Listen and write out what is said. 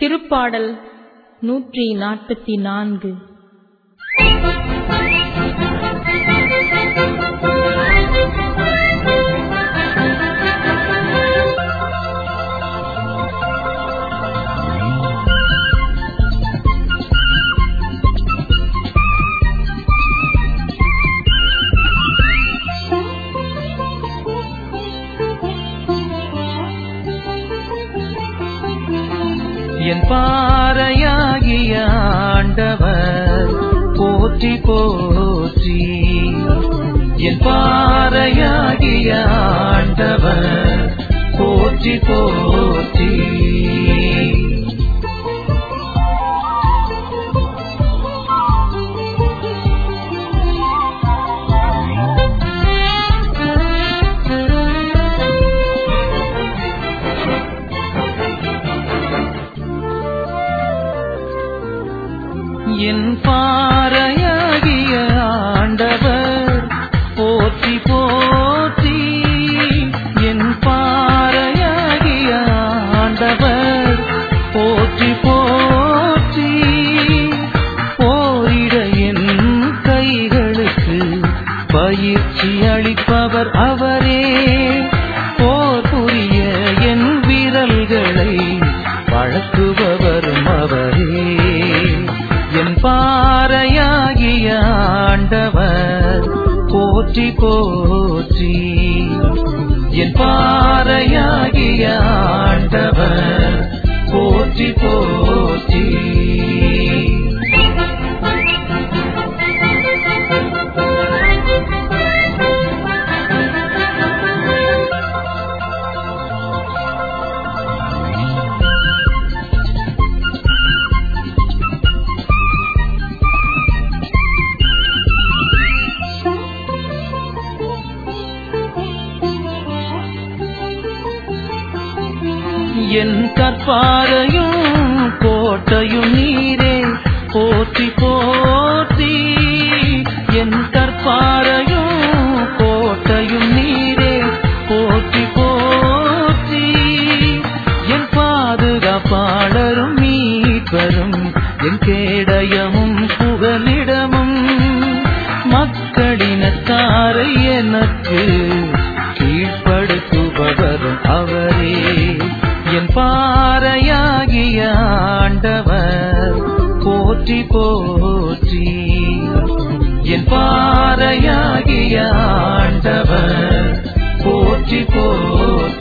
திருப்பாடல் நூற்றி நாற்பத்தி நான்கு என் பாறையாகிய ஆண்டவர் போற்றி போற்றி என் பாறையாகிய ஆண்டவர் போற்றி போற்றி என் பாறையாகிய ஆண்டவர் போற்றி போற்றி என் பாறையாகிய ஆண்டவர் போற்றி போற்றி போரிட என் கைகளுக்கு பயிற்சி அளிப்பவர் அவரே போர் புரிய என் விரல்களை வழக்குபவரும் அவரே என் பாறையாகிய ஆண்டவர் போற்றி போற்றி என் பாறையாகிய ஆண்டவர் போற்றி போற்றி என் கற்பாரையும் கோட்டையும் நீரே போற்றி போற்றி என் கற்பாரையும் கோட்டையும் நீரே போற்றி போற்றி என் பாதுகாப்பாளரும் மீட்பரும் என் கேடயமும் புகலிடமும் மக்களினத்தாரை எனக்கு கீழ்ப்படுத்துபவரும் அவரே என் பாறையாகிய ஆண்டவர் போற்றி போற்றி என் பாறையாகிய ஆண்டவர் போற்றி போற்றி